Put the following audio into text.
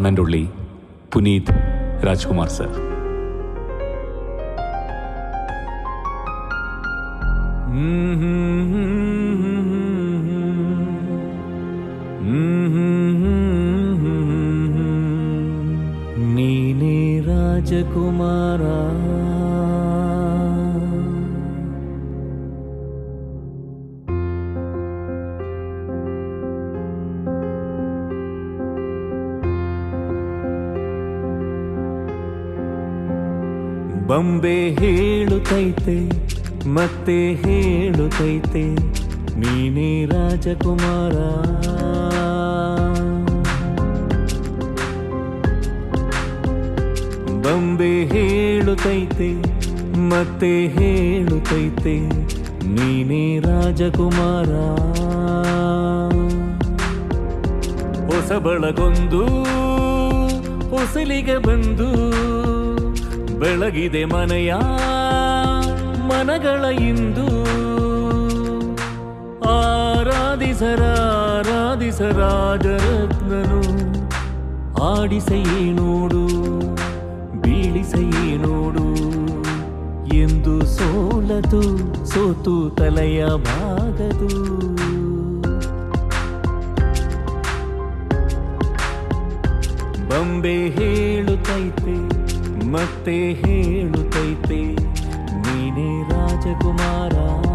ಕಣ್ಣಂಡುಳ್ಳಿ Puneeth Rajkumar sir ನೀನೇ ರಾಜಕುಮಾರ ಬಂಬೆ ಹೇಳುತ್ತೈತೆ ಮತ್ತೆ ಹೇಳುತ್ತೈತೆ ನೀನೇ ರಾಜಕುಮಾರ ಬಂಬೆ ಹೇಳುತ್ತೈತೆ ಮತ್ತೆ ಹೇಳುತ್ತೈತೆ ನೀನೇ ರಾಜಕುಮಾರ ಹೊಸ ಬಳಗೊಂದು ಹೊಸಲಿಗೆ ಬಂದು ಬೆಳಗಿದೆ ಮನೆಯ ಮನಗಳ ಇಂದು ಆರಾಧಿಸರಾರಾಧಿಸರಾಜರತ್ನನು ಆಡಿಸೆಯೇ ನೋಡು ಬೀಳಿಸೆಯೇ ನೋಡು ಎಂದು ಸೋಲದು ಸೋತು ತಲೆಯ ಭಾಗದು ಬಂಬೆ ಹೇಳುತ್ತೈತೆ ಮತ್ತೆ ಹೇಳುತ್ತೈತೆ ನೀನೇ ರಾಜಕುಮಾರ